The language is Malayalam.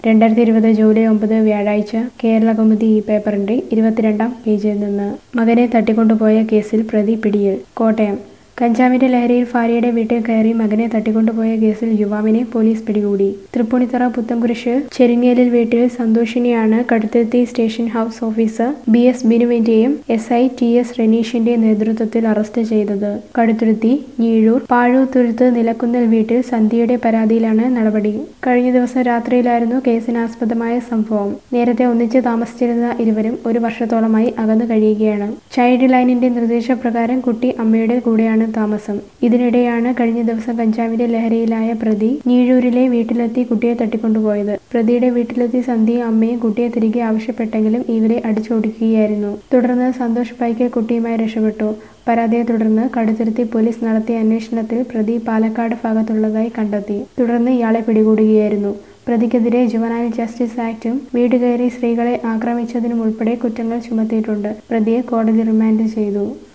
രണ്ടായിരത്തി ഇരുപത് ജൂലൈ ഒമ്പത് വ്യാഴാഴ്ച കേരളകൗമുദി ഈ പേപ്പറിന്റെ ഇരുപത്തിരണ്ടാം പേജിൽ നിന്ന് മകനെ തട്ടിക്കൊണ്ടുപോയ കേസിൽ പ്രതി പിടിയിൽ കോട്ടയം കഞ്ചാവിന്റെ ലഹരിയിൽ ഭാര്യയുടെ വീട്ടിൽ കയറി മകനെ തട്ടിക്കൊണ്ടുപോയ കേസിൽ യുവാവിനെ പോലീസ് പിടികൂടി തൃപ്പൂണിത്തറ പുത്തംകുരിശ് ചെരിങ്ങേലിൽ വീട്ടിൽ സന്തോഷിനെയാണ് Kaduthuruthy station house officer B S ബിനുവിന്റെയും എസ് ഐ ടി എസ് റെനീഷിന്റെ നേതൃത്വത്തിൽ അറസ്റ്റ് ചെയ്തത് കടുത്തുരുത്തി ഞീഴൂർ പാഴൂത്തുരുത്ത് നിലക്കുന്നൽ വീട്ടിൽ സന്ധ്യയുടെ പരാതിയിലാണ് നടപടി കഴിഞ്ഞ ദിവസം രാത്രിയിലായിരുന്നു കേസിനാസ്പദമായ സംഭവം നേരത്തെ ഒന്നിച്ച് താമസിച്ചിരുന്ന ഇരുവരും ഒരു വർഷത്തോളമായി അകന്നു കഴിയുകയാണ് ചൈൽഡ് ലൈനിന്റെ നിർദ്ദേശപ്രകാരം കുട്ടി അമ്മയുടെ കൂടെയാണ് താമസം ഇതിനിടെയാണ് കഴിഞ്ഞ ദിവസം കഞ്ചാവിന്റെ ലഹരിയിലായ പ്രതി ഞീഴൂരിലെ വീട്ടിലെത്തി കുട്ടിയെ തട്ടിക്കൊണ്ടുപോയത് പ്രതിയുടെ വീട്ടിലെത്തി സന്ധ്യയും അമ്മയും കുട്ടിയെ തിരികെ ആവശ്യപ്പെട്ടെങ്കിലും ഇവരെ അടിച്ചോടിക്കുകയായിരുന്നു തുടർന്ന് സന്തോഷ് പൈക്കൽ കുട്ടിയുമായി രക്ഷപ്പെട്ടു പരാതിയെ തുടർന്ന് കടുത്തുരുത്തി പോലീസ് നടത്തിയ അന്വേഷണത്തിൽ പ്രതി പാലക്കാട് ഭാഗത്തുള്ളതായി കണ്ടെത്തി തുടർന്ന് ഇയാളെ പിടികൂടുകയായിരുന്നു പ്രതിക്കെതിരെ ജുവനൈൽ ജസ്റ്റിസ് ആക്ടും വീട് കയറി സ്ത്രീകളെ ആക്രമിച്ചതിനും ഉൾപ്പെടെ കുറ്റങ്ങൾ ചുമത്തിയിട്ടുണ്ട് പ്രതിയെ കോടതി റിമാൻഡ് ചെയ്തു